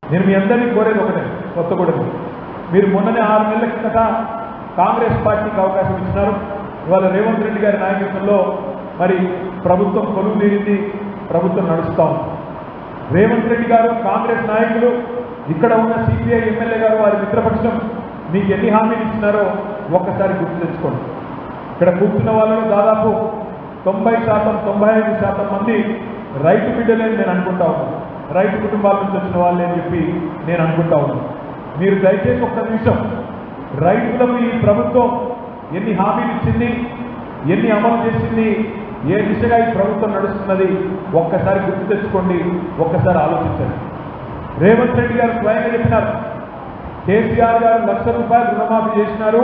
నేను మీ అందరినీ కోరేది ఒకటే కొత్తగూడెం మీరు మొన్ననే ఆరు నెలల కిందట కాంగ్రెస్ పార్టీకి అవకాశం ఇచ్చినారు ఇవాళ రేవంత్ రెడ్డి గారి నాయకత్వంలో మరి ప్రభుత్వం కొలువు తీరింది ప్రభుత్వం నడుస్తా ఉంది రేవంత్ రెడ్డి గారు కాంగ్రెస్ నాయకులు ఇక్కడ ఉన్న సిపిఐ ఎమ్మెల్యే గారు వారి మిత్రపక్షం మీకు ఎన్ని హామీలు ఇచ్చినారో ఒక్కసారి గుర్తు తెచ్చుకోండి ఇక్కడ కూర్చున్న వాళ్ళలో దాదాపు తొంభై శాతం తొంభై ఐదు శాతం మంది రైతు బిడ్డలే అని నేను అనుకుంటా ఉన్నాను రైతు కుటుంబాల నుంచి వచ్చిన వాళ్ళే అని చెప్పి నేను అనుకుంటా ఉన్నాను మీరు దయచేసి ఒక్క నిమిషం రైతులకు ఈ ప్రభుత్వం ఎన్ని హామీలు ఇచ్చింది ఎన్ని అమలు చేసింది ఏ దిశగా ఈ ప్రభుత్వం నడుస్తున్నది ఒక్కసారి గుర్తు తెచ్చుకోండి ఒక్కసారి ఆలోచించండి రేవంత్ రెడ్డి గారు స్వయంగా చెప్పినారు కేసీఆర్ గారు లక్ష రూపాయలు రుణమాఫీ చేసినారు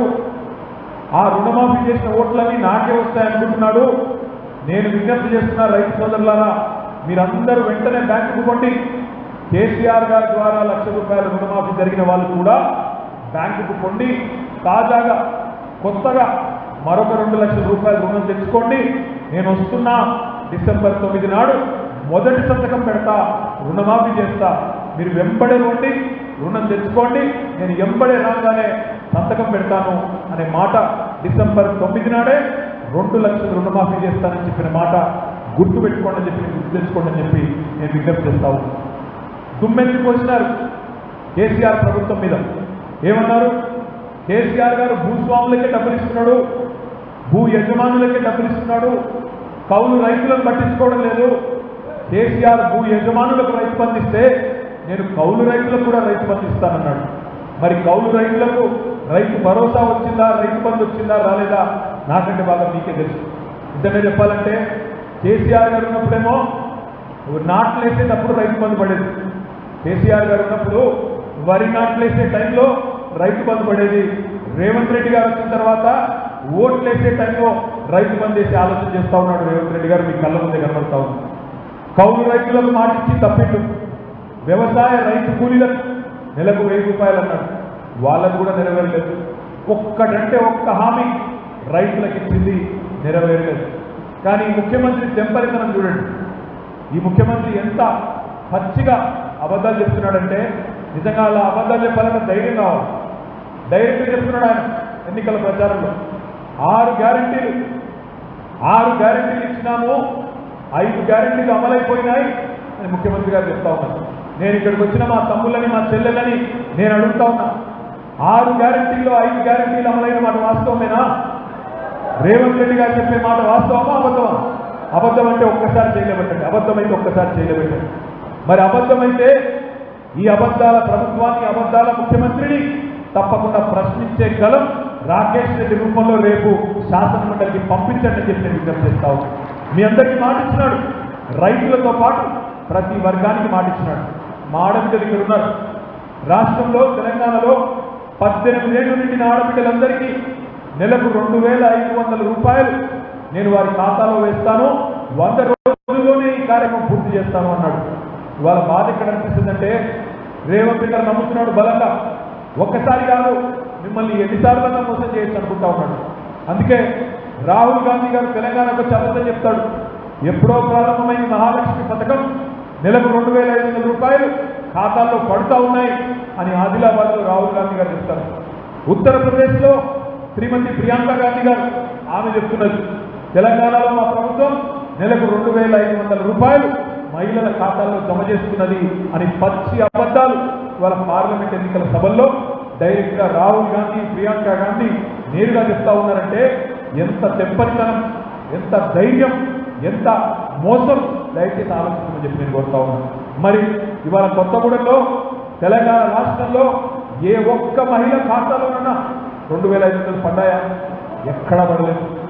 ఆ రుణమాఫీ చేసిన ఓట్లన్నీ నాకే వస్తాయనుకుంటున్నాడు నేను విజ్ఞప్తి చేస్తున్నా రైతు సోదరులారా మీరందరూ వెంటనే బ్యాంకుకు కొండి కేసీఆర్ గారి ద్వారా లక్ష రూపాయల రుణమాఫీ జరిగిన వాళ్ళు కూడా బ్యాంకుకు కొండి తాజాగా కొత్తగా మరొక రెండు లక్షల రూపాయల రుణం తెచ్చుకోండి నేను వస్తున్నా డిసెంబర్ తొమ్మిది నాడు మొదటి సంతకం పెడతా రుణమాఫీ చేస్తా మీరు వెంబడే ఉండి రుణం తెచ్చుకోండి నేను ఎంబడే రాగానే సంతకం పెడతాను అనే మాట డిసెంబర్ తొమ్మిది నాడే రెండు లక్షల రుణమాఫీ చేస్తానని చెప్పిన మాట గుర్తు పెట్టుకోండి అని చెప్పి గుర్తు తెచ్చుకోండి అని చెప్పి నేను విజ్ఞప్తి చేస్తా ఉన్నాను దుమ్మెత్తి పోసినారు కేసీఆర్ ప్రభుత్వం మీద ఏమన్నారు కేసీఆర్ గారు భూస్వాములకే డబ్బులు ఇస్తున్నాడు భూ యజమానులకే డబ్బులు ఇస్తున్నాడు కౌలు రైతులను పట్టించుకోవడం లేదు కేసీఆర్ భూ యజమానులకు రైతు బంధిస్తే నేను కౌలు రైతులకు కూడా రైతు బంధు ఇస్తానన్నాడు మరి కౌలు రైతులకు రైతు భరోసా వచ్చిందా రైతు బంధు వచ్చిందా రాలేదా నాకంటే బాగా మీకే తెలుసు నిజంగా చెప్పాలంటే కేసీఆర్ గారు ఉన్నప్పుడేమో నాట్లు వేసేటప్పుడు రైతు బంధు పడేది కేసీఆర్ గారు ఉన్నప్పుడు వరి నాట్లు వేసే టైంలో రైతు బంధు పడేది రేవంత్ రెడ్డి గారు వచ్చిన తర్వాత ఓట్లు వేసే టైంలో రైతు బంధు వేసి ఆలోచన చేస్తా ఉన్నాడు రేవంత్ రెడ్డి గారు మీ కళ్ళ ముందే కనబడతా ఉంది కౌలు రైతులకు మాటిచ్చి తప్పిండు వ్యవసాయ రైతు కూలీలకు నెలకు వెయ్యి రూపాయలు అన్నాడు వాళ్ళకు కూడా నెరవేరలేదు ఒక్కటంటే ఒక్క హామీ రైతులకు ఇచ్చింది నెరవేరలేదు కానీ ఈ ముఖ్యమంత్రి తెంపరితనం చూడండి ఈ ముఖ్యమంత్రి ఎంత పచ్చిగా అబద్ధాలు చెప్తున్నాడంటే నిజంగా అలా అబద్ధాలు చెప్పాలంటే ధైర్యం కావాలి డైరెక్ట్గా చెప్తున్నాడు ఆయన ఎన్నికల ప్రచారంలో ఆరు గ్యారంటీలు ఆరు గ్యారంటీలు ఇచ్చినాము ఐదు గ్యారంటీలు అమలైపోయినాయి అని ముఖ్యమంత్రి గారు చెప్తా ఉన్నారు నేను ఇక్కడికి వచ్చిన మా తమ్ముళ్ళని మా చెల్లెలని నేను అడుగుతా ఉన్నా ఆరు గ్యారంటీల్లో ఐదు గ్యారంటీలు అమలైన మాట వాస్తవమేనా రేవంత్ రెడ్డి గారు చెప్పే మాట వాస్తవమా అబద్ధమా అబద్ధం అంటే ఒక్కసారి చేయలేబట్టండి అబద్ధం అయితే ఒక్కసారి చేయలేబట్టండి మరి అబద్ధమైతే ఈ అబద్ధాల ప్రభుత్వాన్ని అబద్ధాల ముఖ్యమంత్రిని తప్పకుండా ప్రశ్నించే గలం రాకేష్ రెడ్డి రూపంలో రేపు శాసనమండలికి పంపించండి అని చెప్పి నేను విజ్ఞప్తి చేస్తా ఉన్నాను. మీ అందరికీ మాట ఇచ్చినాడు రైతులతో పాటు ప్రతి వర్గానికి మాట ఇచ్చినాడు మా ఆడబిడ్డలు ఇక్కడ ఉన్నారు రాష్ట్రంలో తెలంగాణలో పద్దెనిమిది ఏళ్ళు నిండిన ఆడబిడ్డలందరికీ నెలకు రెండు వేల ఐదు వందల రూపాయలు నేను వారి ఖాతాలో వేస్తాను వంద రోజుల్లోనే ఈ కార్యక్రమం పూర్తి చేస్తాను అన్నాడు ఇవాళ బాధ ఎక్కడ అనిపిస్తుందంటే రేవంత్ రెడ్డి గారు నమ్ముతున్నాడు బలంగా ఒక్కసారి కాదు మిమ్మల్ని ఎన్నిసార్లు మోసం చేయొచ్చు అనుకుంటా ఉన్నాడు అందుకే రాహుల్ గాంధీ గారు తెలంగాణకు వచ్చి అబద్ధం చెప్తాడు ఎప్పుడో ప్రారంభమైన మహాలక్ష్మి పథకం నెలకు రెండు వేల ఐదు వందల రూపాయలు ఖాతాల్లో పడుతూ ఉన్నాయి అని ఆదిలాబాద్లో రాహుల్ గాంధీ గారు చెప్తారు ఉత్తరప్రదేశ్లో శ్రీమతి ప్రియాంక గాంధీ గారు ఆమె చెప్తున్నది తెలంగాణలో మా ప్రభుత్వం నెలకు రెండు వేల ఐదు వందల రూపాయలు మహిళల ఖాతాల్లో జమ చేస్తున్నది అని పచ్చి అబద్ధాలు వాళ్ళ పార్లమెంట్ ఎన్నికల సభల్లో డైరెక్ట్ గా రాహుల్ గాంధీ ప్రియాంక గాంధీ నేరుగా చెప్తా ఉన్నారంటే ఎంత తెప్పనితనం ఎంత ధైర్యం ఎంత మోసం దయచేసి ఆలోచించమని చెప్పి నేను కోరుతా ఉన్నాను మరి ఇవాళ కొత్తగూడెంలో తెలంగాణ రాష్ట్రంలో ఏ ఒక్క మహిళ ఖాతాలోనన్నా రెండు వేల ఐదు వందలు పడ్డాయా ఎక్కడా పడలేదు